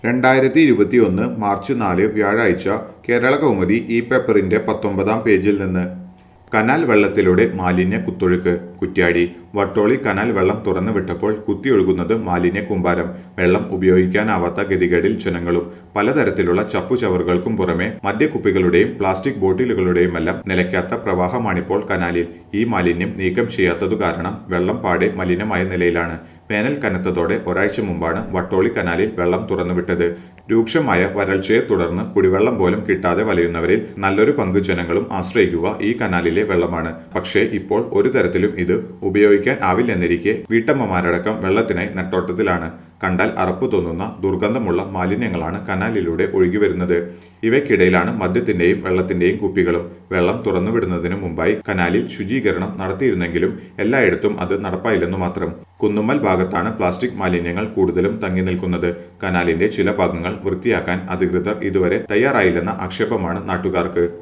രണ്ടായിരത്തി ഇരുപത്തി ഒന്ന് മാർച്ച് നാല് വ്യാഴാഴ്ച കേരള കൗമുദി ഈ പേപ്പറിന്റെ പത്തൊമ്പതാം പേജിൽ നിന്ന് കനാൽ വെള്ളത്തിലൂടെ മാലിന്യ കുത്തൊഴുക്ക് കുറ്റ്യാടി വട്ടോളി കനാൽ വെള്ളം തുറന്നു വിട്ടപ്പോൾ കുത്തിയൊഴുകുന്നത് മാലിന്യ കൂമ്പാരം വെള്ളം ഉപയോഗിക്കാനാവാത്ത ഗതികേടിൽ ജനങ്ങളും പലതരത്തിലുള്ള ചപ്പുചവറുകൾക്കും പുറമെ മദ്യക്കുപ്പികളുടെയും പ്ലാസ്റ്റിക് ബോട്ടിലുകളുടെയുമെല്ലാം നിലയ്ക്കാത്ത പ്രവാഹമാണിപ്പോൾ കനാലിൽ ഈ മാലിന്യം നീക്കം ചെയ്യാത്തതു കാരണം വെള്ളം പാടെ മലിനമായ നിലയിലാണ് വേനൽ കനത്തതോടെ ഒരാഴ്ച മുമ്പാണ് വട്ടോളി കനാലിൽ വെള്ളം തുറന്നുവിട്ടത് രൂക്ഷമായ വരൾച്ചയെ തുടർന്ന് കുടിവെള്ളം പോലും കിട്ടാതെ വലയുന്നവരിൽ നല്ലൊരു പങ്ക് ജനങ്ങളും ആശ്രയിക്കുക ഈ കനാലിലെ വെള്ളമാണ് പക്ഷേ ഇപ്പോൾ ഒരു തരത്തിലും ഇത് ഉപയോഗിക്കാൻ ആവില്ലെന്നിരിക്കെ വീട്ടമ്മമാരടക്കം വെള്ളത്തിനായി നെട്ടോട്ടത്തിലാണ് കണ്ടാൽ അറപ്പ് തോന്നുന്ന ദുർഗന്ധമുള്ള മാലിന്യങ്ങളാണ് കനാലിലൂടെ ഒഴുകി വരുന്നത് ഇവയ്ക്കിടയിലാണ് മദ്യത്തിന്റെയും വെള്ളത്തിന്റെയും കുപ്പികളും വെള്ളം തുറന്നുവിടുന്നതിനു മുമ്പായി കനാലിൽ ശുചീകരണം നടത്തിയിരുന്നെങ്കിലും എല്ലായിടത്തും അത് നടപ്പായില്ലെന്നു മാത്രം കുന്നുമ്മൽ ഭാഗത്താണ് പ്ലാസ്റ്റിക് മാലിന്യങ്ങൾ കൂടുതലും തങ്ങി നിൽക്കുന്നത് കനാലിന്റെ ചില ഭാഗങ്ങൾ വൃത്തിയാക്കാൻ അധികൃതർ ഇതുവരെ തയ്യാറായില്ലെന്ന ആക്ഷേപമാണ് നാട്ടുകാർക്ക്